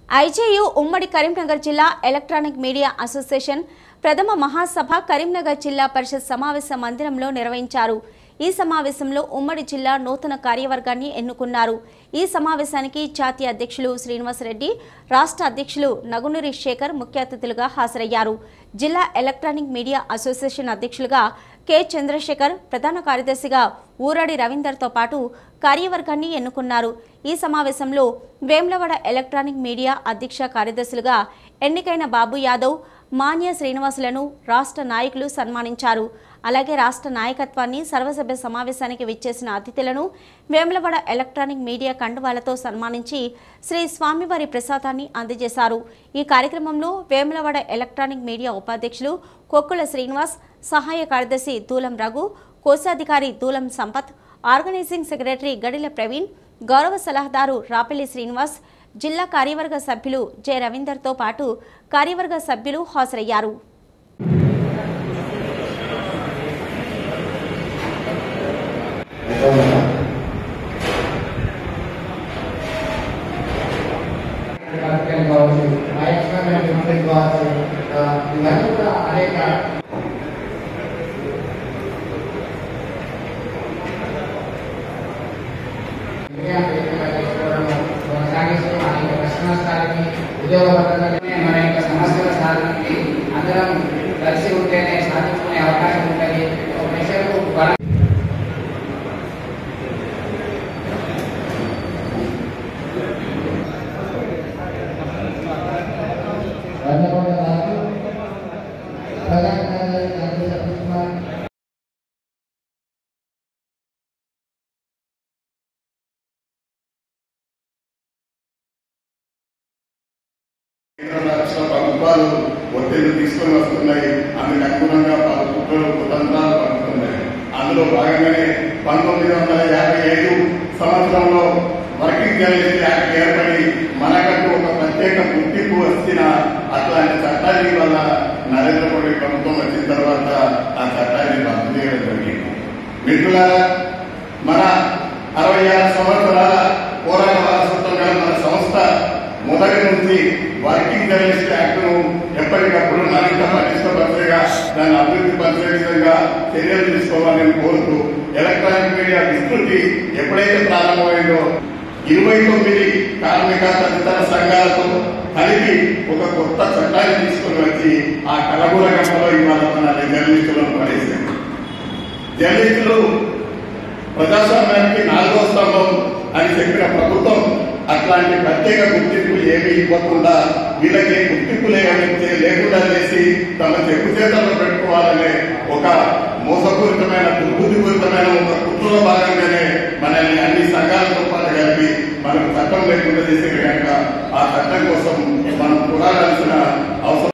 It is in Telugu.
ఐజేయు ఉమ్మడి కరీంనగర్ జిల్లా ఎలక్ట్రానిక్ మీడియా అసోసియేషన్ ప్రథమ మహాసభ కరీంనగర్ జిల్లా పరిషత్ సమావేశ మందిరంలో నిర్వహించారు ఈ సమావేశంలో ఉమ్మడి జిల్లా నూతన కార్యవర్గాన్ని ఎన్నుకున్నారు ఈ సమావేశానికి జాతీయ అధ్యక్షులు శ్రీనివాసరెడ్డి రాష్ట్ర అధ్యక్షులు నగునూరి శేఖర్ ముఖ్య అతిథులుగా హాజరయ్యారు జిల్లా ఎలక్ట్రానిక్ మీడియా అసోసియేషన్ అధ్యక్షులుగా కె చంద్రశేఖర్ ప్రధాన కార్యదర్శిగా ఊరడి రవీందర్తో పాటు కార్యవర్గాన్ని ఎన్నుకున్నారు ఈ సమావేశంలో వేమ్లవాడ ఎలక్ట్రానిక్ మీడియా అధ్యక్ష కార్యదర్శులుగా ఎన్నికైన బాబు యాదవ్ మాన్య శ్రీనివాసులను రాష్ట్ర నాయకులు సన్మానించారు అలాగే రాష్ట్ర నాయకత్వాన్ని సర్వసభ్య సమావేశానికి విచ్చేసిన అతిథులను వేములవాడ ఎలక్ట్రానిక్ మీడియా కండువాలతో సన్మానించి శ్రీ స్వామివారి ప్రసాదాన్ని అందజేశారు ఈ కార్యక్రమంలో వేములవాడ ఎలక్ట్రానిక్ మీడియా ఉపాధ్యక్షులు కొక్కుల శ్రీనివాస్ సహాయ కార్యదర్శి దూలం రఘు కోశాధికారి దూలం సంపత్ ఆర్గనైజింగ్ సెక్రటరీ గడిల ప్రవీణ్ గౌరవ సలహాదారు రాపెల్లి శ్రీనివాస్ జిల్లా కార్యవర్గ సభ్యులు జె రవీందర్తో పాటు కార్యవర్గ సభ్యులు హాజరయ్యారు కార్యక్రమం కావచ్చు నాయకత్వం కావచ్చు ఇవన్నీ కూడా అనేక ఇండియా వేదికగా తీసుకోవడం కొనసాగిస్తూ అనేక కష్టనష్టాలకి ఉద్యోగపరంగానే మన యొక్క సమస్యల సాధనకి అందరం కలిసి ఉంటేనే సాధించుకునే అవకాశం ఉంటుంది ఒక ప్రజలకు బలం కేంద్ర రాష్ట్ర ప్రభుత్వాలు ఒత్తిళ్లు తీసుకొని వస్తున్నాయి అందుకు అనుగుణంగా పలు కుట్రలు కుతంత్రాలు పడుతున్నాయి అందులో భాగంగానే పంతొమ్మిది వందల యాభై ఐదు సంవత్సరంలో వర్కింగ్ జర్నలిస్ట్ యాక్ట్ ఏర్పడి మనకంటూ ఒక ప్రత్యేక గుర్తింపు వచ్చిన అట్లాంటి చట్టాన్ని వల్ల నరేంద్ర మోడీ ప్రభుత్వం వచ్చిన తర్వాత ఆ చట్టాన్ని రద్దు చేయడం జరిగింది మిత్రులారా మన అరవై ఆరు సంవత్సరాల పోరాట వారసత్వం గల మన సంస్థ మొదటి నుంచి వర్కింగ్ జర్నలిస్ట్ యాక్ట్ ను ఎప్పటికప్పుడు మరింత పటిష్టపరిచేగా దాన్ని అభివృద్ధి పరిచే విధంగా చర్యలు తీసుకోవాలని కోరుతూ ఎలక్ట్రానిక్ మీడియా విస్తృతి ఎప్పుడైతే ప్రారంభమైందో ఇరవై తొమ్మిది కార్మిక తదితర సంఘాలతో కలిపి ఒక కొత్త చట్టాన్ని తీసుకుని వచ్చి ఆ కలగూర గంపలో ఇవాళ మన జర్నలిస్టులను పడేశారు జర్నలిస్టులు ప్రజాస్వామ్యానికి నాలుగో స్తంభం అని చెప్పిన ప్రభుత్వం అట్లాంటి ప్రత్యేక గుర్తింపు ఏమీ ఇవ్వకుండా వీళ్ళకి గుర్తింపు లేవని లేకుండా చేసి తమ చెప్పు చేతల్లో పెట్టుకోవాలనే ఒక మోసపూరితమైన దుర్బుద్ధిపూరితమైన ఒక కుట్రలో భాగంగానే మనల్ని అన్ని సంఘాలతో పాటు కలిపి మనకు చట్టం లేకుండా చేసే కనుక ఆ చట్టం కోసం మనం పోరాడాల్సిన అవసరం